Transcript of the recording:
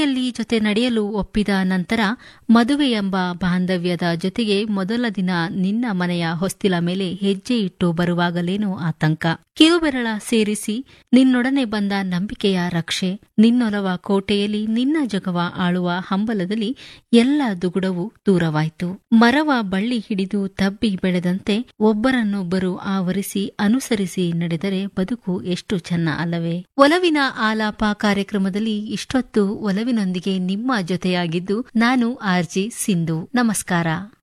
ಮನೆಯಲ್ಲಿ ಜೊತೆ ನಡೆಯಲು ಒಪ್ಪಿದ ನಂತರ ಮದುವೆ ಎಂಬ ಬಾಂಧವ್ಯದ ಜೊತೆಗೆ ಮೊದಲ ದಿನ ನಿನ್ನ ಮನೆಯ ಹೊಸ್ತಿಲ ಮೇಲೆ ಹೆಜ್ಜೆ ಇಟ್ಟು ಬರುವಾಗಲೇನೋ ಆತಂಕ ಕಿರುಬೆರಳ ಸೇರಿಸಿ ನಿನ್ನೊಡನೆ ಬಂದ ನಂಬಿಕೆಯ ರಕ್ಷೆ ನಿನ್ನೊಲವ ಕೋಟೆಯಲ್ಲಿ ನಿನ್ನ ಜಗವ ಆಳುವ ಹಂಬಲದಲ್ಲಿ ಎಲ್ಲ ದುಗುಡವು ದೂರವಾಯಿತು ಮರವ ಬಳ್ಳಿ ಹಿಡಿದು ತಬ್ಬಿ ಬೆಳೆದಂತೆ ಒಬ್ಬರನ್ನೊಬ್ಬರು ಆವರಿಸಿ ಅನುಸರಿಸಿ ನಡೆದರೆ ಬದುಕು ಎಷ್ಟು ಚೆನ್ನ ಅಲ್ಲವೇ ಒಲವಿನ ಆಲಾಪ ಕಾರ್ಯಕ್ರಮದಲ್ಲಿ ಇಷ್ಟೊತ್ತು ಒಲವಿನೊಂದಿಗೆ ನಿಮ್ಮ ಜೊತೆಯಾಗಿದ್ದು ನಾನು ಆರ್ಜಿ ಸಿಂಧು ನಮಸ್ಕಾರ